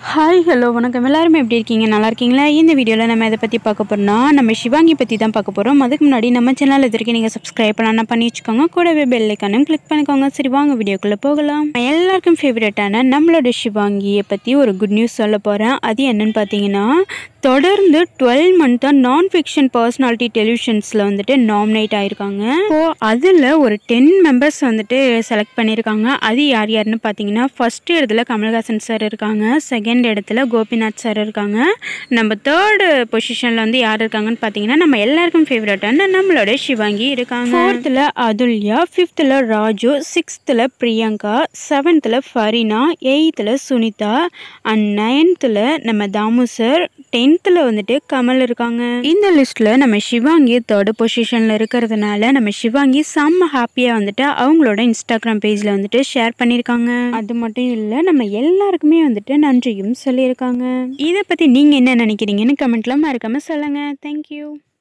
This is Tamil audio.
ஹாய் ஹலோ வணக்கம் எல்லாருமே எப்படி இருக்கீங்க நல்லா இருக்கீங்களா இந்த வீடியோவில் நம்ம இதை பற்றி பார்க்க போகிறோம்னா நம்ம சிவாங்கி பற்றி தான் பார்க்க போகிறோம் அதுக்கு முன்னாடி நம்ம சேனல் இது வரைக்கும் நீங்கள் சப்ஸ்கிரைப் பண்ணலாம் பண்ணி வச்சுக்கோங்க கூடவே பெல் ஐக்கானும் கிளிக் பண்ணிக்கோங்க சரி வாங்க வீடியோக்குள்ளே போகலாம் நம்ம எல்லாருக்கும் ஃபேவரட்டான நம்மளோட சிவாங்கியை பற்றி ஒரு குட் நியூஸ் சொல்ல போகிறேன் அது என்னன்னு பார்த்தீங்கன்னா தொடர்ந்து டுவெல் மந்த்தாக நான் ஃபிக்ஷன் பர்சனாலிட்டி டெலிவிஷன்ஸில் வந்துட்டு நாமினேட் ஆயிருக்காங்க ஸோ அதில் ஒரு டென் மெம்பர்ஸ் வந்துட்டு செலக்ட் பண்ணியிருக்காங்க அது யார் யாருன்னு பார்த்தீங்கன்னா ஃபர்ஸ்ட் இடத்துல கமல்ஹாசன் சார் இருக்காங்க செகண்ட் இடத்துல கோபிநாத் சார் இருக்காங்க நம்ம தேர்டு பொசிஷனில் வந்து யார் இருக்காங்கன்னு பார்த்தீங்கன்னா நம்ம எல்லாருக்கும் ஃபேவரட்டான நம்மளோட சிவாங்கி இருக்காங்க ஃபோர்த்தில் அதுல்யா ஃபிஃப்த்தில் ராஜு சிக்ஸ்த்தில் பிரியங்கா செவன்த்தில் ஃபரினா எயித்தில் சுனிதா அண்ட் நைன்த்தில் நம்ம தாமு சார் டென்த்தில் வந்துட்டு கமல் இருக்காங்க இந்த லிஸ்ட்டில் நம்ம சிவாங்கி தேர்டு பொசிஷனில் இருக்கிறதுனால நம்ம சிவாங்கி செம்ம ஹாப்பியாக வந்துட்டு அவங்களோட இன்ஸ்டாகிராம் பேஜில் வந்துட்டு ஷேர் பண்ணியிருக்காங்க அது மட்டும் இல்லை நம்ம எல்லாருக்குமே வந்துட்டு நன்றியும் சொல்லியிருக்காங்க இதை பற்றி நீங்கள் என்ன நினைக்கிறீங்கன்னு கமெண்ட்லாம் மறக்காமல் சொல்லுங்கள் தேங்க்யூ